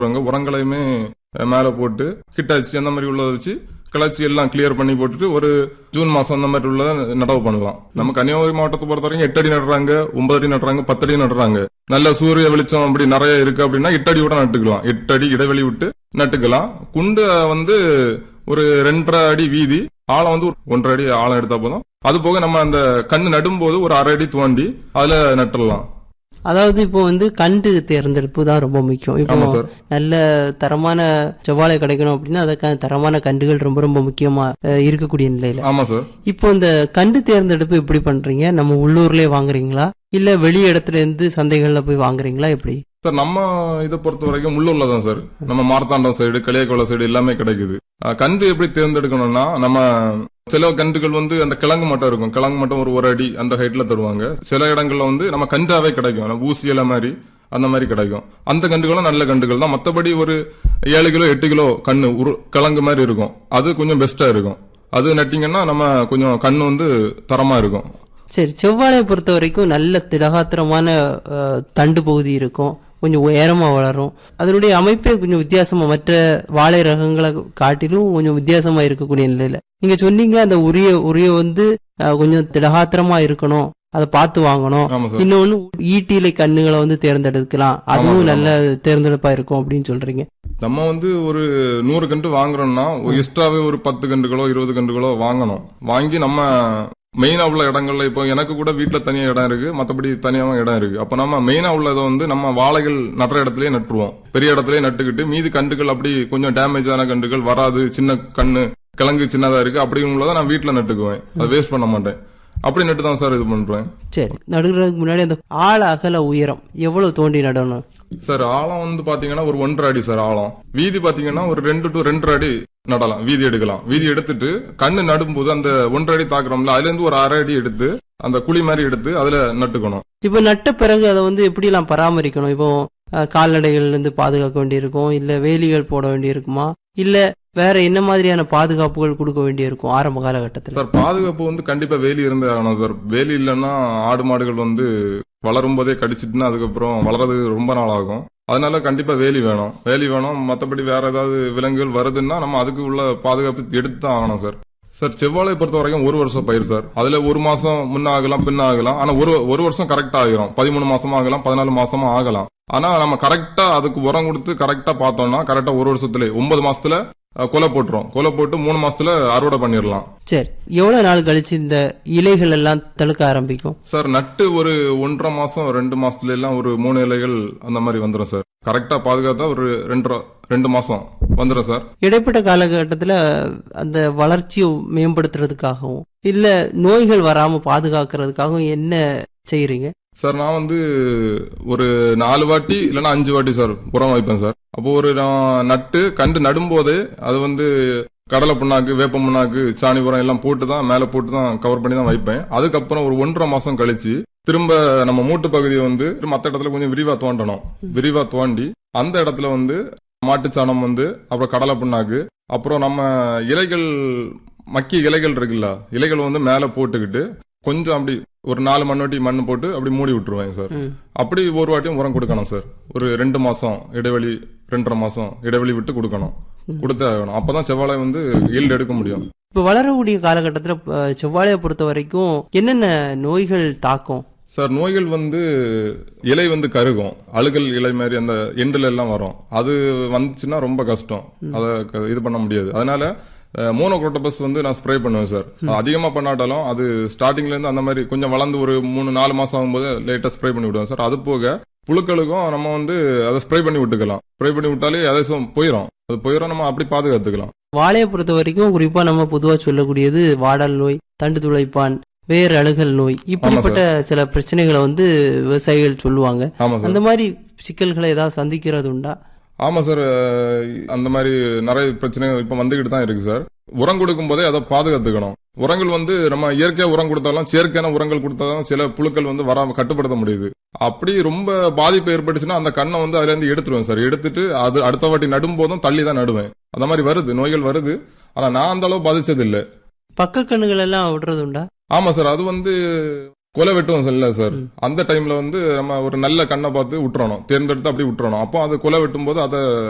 உரங்க- உரங்களையுமே அஹ், மேல போட்டு கிட்டாச்சி அந்த மாதிரி உள்ளதை வச்சு கிளச்சி எல்லாம் கிளியர் பண்ணி போட்டுட்டு ஒரு ஜூன் மாசம் அந்த மாதிரி உள்ளதை நடவு பண்ணலாம் நம்ம கன்னியாகுமரி மாவட்டத்தை பொறுத்த வரைக்கும் எட்டு அடி நடுறாங்க ஒன்பது அடி நடுறாங்க பத்து அடி நடுறாங்க நல்ல சூரிய வெளிச்சம் அப்படி நிறைய இருக்கு அப்படின்னா எட்டு அடி கூட நட்டுக்கலாம் எட்டு அடி இடைவெளி விட்டு நட்டுக்கலாம் குண்டு வந்து ஒரு ரெண்டரை அடி வீதி ஆழம் வந்து ஒரு ஒன்றரை அடி ஆழம் எடுத்தா போதும் அது போக நம்ம அந்த கண்ணு நடும்போது ஒரு அரை அடி தோண்டி அதுல நட்டுடலாம் அதாவது இப்போ வந்து கண்டு தேர்ந்தெடுப்பு தான் ரொம்ப முக்கியம் ஆமா இப்போ சார் நல்ல தரமான செவ்வாழை கிடைக்கணும் அப்படின்னா அதுக்கான தரமான கண்டுகள் ரொம்ப ரொம்ப முக்கியமா அஹ், இருக்கக்கூடிய நிலையில ஆமா சார் இப்போ இந்த கண்டு தேர்ந்தெடுப்பு எப்படி பண்றீங்க நம்ம உள்ளூர்லயே வாங்குறீங்களா இல்ல வெளி இடத்துல இருந்து சந்தைகள்ல போய் வாங்குறீங்களா எப்படி சார் நம்ம இதை பொறுத்த வரைக்கும் உள்ளூர்ல தான் சார் நம்ம மார்த்தாண்டம் சைடு களியக்கோளை சைடு எல்லாமே கிடைக்குது அஹ், கன்று எப்படி தேர்ந்தெடுக்கணும்னா நம்ம சில கன்றுகள் வந்து அந்த கிழங்கு மட்டும் இருக்கும் கிழங்கு மட்டும் ஒரு ஒரு அடி அந்த ஹைட்ல தருவாங்க சில இடங்கள்ல வந்து நம்ம கன்றாவே கிடைக்கும் நம்ம ஊசி இலை மாதிரி அந்த மாதிரி கிடைக்கும் அந்த கன்றுகளும் நல்ல கன்றுகள் தான் மத்தபடி ஒரு ஏழு கிலோ எட்டு கிலோ கண்ணு ஒரு கிழங்கு மாதிரி இருக்கும் அது கொஞ்சம் பெஸ்டா இருக்கும் அது நட்டிங்கன்னா நம்ம கொஞ்சம் கண்ணு வந்து தரமா இருக்கும் சரி செவ்வாழையை பொறுத்த வரைக்கும் நல்ல திடகாத்திரமான அஹ், தண்டு பகுதி இருக்கும் கொஞ்சம் உயரமா வளரும் அதனுடைய அமைப்பே கொஞ்சம் வித்தியாசமா மற்ற வாழை ரகங்களை காட்டிலும் கொஞ்சம் வித்தியாசமா இருக்கக்கூடிய நிலையில நீங்க சொன்னீங்க அந்த உரிய உரிய வந்து அஹ், கொஞ்சம் திடகாத்திரமா இருக்கணும் அதை பார்த்து வாங்கணும் ஆமா சார் இன்னொன்னு ஈட்டிலை கண்ணுகளை வந்து தேர்ந்தெடுக்கலாம் அதுவும் ஆமா. நல்ல தேர்ந்தெடுப்பா இருக்கும் அப்படின்னு சொல்றீங்க நம்ம வந்து ஒரு நூறு கன்று வாங்குறோம்னா எக்ஸ்ட்ராவே ஒரு பத்து கன்றுகளோ இருபது கன்றுகளோ வாங்கணும் வாங்கி நம்ம மெயினா உள்ள இடங்கள்ல இப்போ எனக்கு கூட வீட்ல தனியா இடம் இருக்கு மத்தபடி தனியாவும் இடம் இருக்கு அப்ப நம்ம மெயினா உள்ளதை வந்து நம்ம வாழைகள் நடுற இடத்துலயே நட்டுருவோம் பெரிய இடத்துலயே நட்டுக்கிட்டு மீதி கன்றுகள் அப்படி கொஞ்சம் டேமேஜ் ஆன கன்றுகள் வராது சின்ன கண்ணு கிழங்கு சின்னதா இருக்கு அப்படி உள்ளதை நான் வீட்ல நட்டுக்குவேன் அதை வேஸ்ட் பண்ண மாட்டேன் அப்படி நட்டு தான் சார் இது பண்றேன் சரி நடுகிறதுக்கு முன்னாடி அந்த ஆழ அகல உயரம் எவ்வளவு தோண்டி நடணும் சார் ஆழம் வந்து பாத்தீங்கன்னா ஒரு ஒன்றரை அடி சார் ஆழம் வீதி பாத்தீங்கன்னா ஒரு ரெண்டு டு ரெண்டரை அடி நடலாம் வீதி எடுக்கலாம் வீதி எடுத்துட்டு கண்ணு நடும்போது அந்த ஒன்றரை அடி தாக்குறோம்ல அதுல இருந்து ஒரு அரை அடி எடுத்து அந்த குழி மாதிரி எடுத்து அதுல நட்டுக்கணும் இப்ப நட்ட பிறகு அதை வந்து எப்படி எல்லாம் பராமரிக்கணும் இப்போ அஹ், கால்நடைகள்ல இருந்து பாதுகாக்க வேண்டியிருக்கும் இல்ல வேலிகள் போட வேண்டியிருக்குமா இல்ல வேற என்ன மாதிரியான பாதுகாப்புகள் கொடுக்க வேண்டியிருக்கும் ஆரம்ப காலகட்டத்தில் சார் பாதுகாப்பு வந்து கண்டிப்பா வேலி இருந்தே ஆகணும் சார் வேலி இல்லைன்னா ஆடு மாடுகள் வந்து வளரும் போதே கடிச்சிட்டுனா அதுக்கப்புறம் வளர்றது ரொம்ப நாள் ஆகும் அதனால கண்டிப்பா வேலி வேணும் வேலி வேணும் மத்தபடி வேற ஏதாவது விலங்குகள் வருதுன்னா நம்ம அதுக்கு உள்ள பாதுகாப்பு எடுத்து தான் ஆகணும் சார் சார் செவ்வாழை பொறுத்த வரைக்கும் ஒரு வருஷம் பயிர் சார் அதுல ஒரு மாசம் முன்ன ஆகலாம் பின்ன ஆகலாம் ஆனா ஒரு ஒரு வருஷம் கரெக்டா ஆகிரும் பதிமூணு மாசமா ஆகலாம் பதினாலு மாசமா ஆகலாம் ஆனா நம்ம கரெக்டா அதுக்கு உரம் கொடுத்து கரெக்டா பார்த்தோம்னா கரெக்டா ஒரு வருஷத்துல ஒன்பது மாசத்துல அஹ், கொலை போட்டுரும் கொலை போட்டு மூணு மாசத்துல அறுவடை பண்ணிடலாம் சரி எவ்வளவு நாள் கழிச்சு இந்த இலைகள் எல்லாம் தழுக்க ஆரம்பிக்கும் சார் நட்டு ஒரு ஒன்றரை மாசம் ரெண்டு மாசத்துல எல்லாம் ஒரு மூணு இலைகள் அந்த மாதிரி வந்துடும் சார் கரெக்டா பாதுகாத்தா ஒரு ரெண்டரை ரெண்டு மாசம் வந்துடும் சார் இடைப்பட்ட காலகட்டத்துல அந்த வளர்ச்சியை மேம்படுத்துறதுக்காகவும் இல்ல நோய்கள் வராம பாதுகாக்கிறதுக்காகவும் என்ன செய்யறீங்க சார் நான் வந்து ஒரு நாலு வாட்டி இல்லைன்னா அஞ்சு வாட்டி சார் உரம் வைப்பேன் சார் அப்போ ஒரு நான் நட்டு கண்டு நடும்போதே அது வந்து கடலை புண்ணாக்கு வேப்ப புண்ணாக்கு சாணி உரம் எல்லாம் போட்டு தான் மேலே போட்டு தான் கவர் பண்ணி தான் வைப்பேன் அதுக்கப்புறம் ஒரு ஒன்றரை மாசம் கழிச்சு திரும்ப நம்ம மூட்டு பகுதியை வந்து மற்ற இடத்துல கொஞ்சம் விரிவா தோண்டணும் விரிவா தோண்டி அந்த இடத்துல வந்து மாட்டுச்சாணம் வந்து அப்புறம் கடலை புண்ணாக்கு அப்புறம் நம்ம இலைகள் மக்கிய இலைகள் இருக்குல்ல இலைகள் வந்து மேலே போட்டுக்கிட்டு கொஞ்சம் அப்படி ஒரு நாலு மண்ணொட்டி மண் போட்டு அப்படி மூடி விட்டுருவேன் சார் ம். அப்படி ஒரு வாட்டியும் உரம் கொடுக்கணும் சார் ஒரு ரெண்டு மாசம் இடைவெளி ரெண்டரை மாசம் இடைவெளி விட்டு கொடுக்கணும் கொடுத்தே ஆகணும் அப்பதான் செவ்வாழை வந்து ஈல்டு எடுக்க முடியும் இப்ப வளரக்கூடிய காலகட்டத்துல அஹ், செவ்வாழையை பொறுத்த வரைக்கும் என்னென்ன நோய்கள் தாக்கும் சார் நோய்கள் வந்து இலை வந்து கருகும் அழுகல் இலை மாதிரி அந்த எண்டுல எல்லாம் வரும் அது வந்துச்சுன்னா ரொம்ப கஷ்டம் அதை க- இது பண்ண முடியாது அதனால மோனோக்ரோட்டபஸ் வந்து நான் ஸ்ப்ரே பண்ணுவேன் சார் அதிகமா பண்ணாட்டாலும் அது ஸ்டார்டிங்ல இருந்து அந்த மாதிரி கொஞ்சம் வளர்ந்து ஒரு மூணு நாலு மாசம் ஆகும்போது லேட்டா ஸ்ப்ரே பண்ணி விடுவேன் சார் அது போக புழுக்களுக்கும் நம்ம வந்து அதை ஸ்ப்ரே பண்ணி விட்டுக்கலாம் ஸ்ப்ரே பண்ணி விட்டாலே ஏதாச்சும் போயிடும் அது போயிடும் நம்ம அப்படி பாதுகாத்துக்கலாம் வாழையை பொறுத்த வரைக்கும் குறிப்பா நம்ம பொதுவா சொல்லக்கூடியது வாடல் நோய் தண்டு துளைப்பான் வேர் அழுகல் நோய் இப்படிப்பட்ட சில பிரச்சனைகளை வந்து விவசாயிகள் சொல்லுவாங்க ஆமா சார் அந்த மாதிரி சிக்கல்களை ஏதாவது சந்திக்கிறது உண்டா ஆமா சார் அஹ், அந்த மாதிரி நிறைய பிரச்சனைகள் இப்ப வந்துகிட்டு தான் இருக்கு சார் உரம் கொடுக்கும் போதே அதை பாதுகாத்துக்கணும் உரங்கள் வந்து நம்ம இயற்கையா உரம் கொடுத்தாலும் செயற்கையான உரங்கள் கொடுத்தாலும் சில புழுக்கள் வந்து வராம கட்டுப்படுத்த முடியுது அப்படி ரொம்ப பாதிப்பு ஏற்பட்டுச்சுன்னா அந்த கண்ணை வந்து அதுல இருந்து எடுத்துருவேன் சார் எடுத்துட்டு அது அடுத்த வாட்டி நடும் போதும் தள்ளி தான் நடுவேன் அந்த மாதிரி வருது நோய்கள் வருது ஆனா நான் அந்த அளவு பாதிச்சது இல்ல பக்க கண்ணுகள் எல்லாம் விடுறது உண்டா ஆமா சார் அது வந்து கொலை வெட்டுவோம் இல்ல சார் அந்த டைம்ல வந்து நம்ம ஒரு நல்ல கண்ணை பார்த்து விட்டுறணும் தேர்ந்தெடுத்து அப்படி விட்டுறணும் அப்போ அது கொலை வெட்டும் போது அதை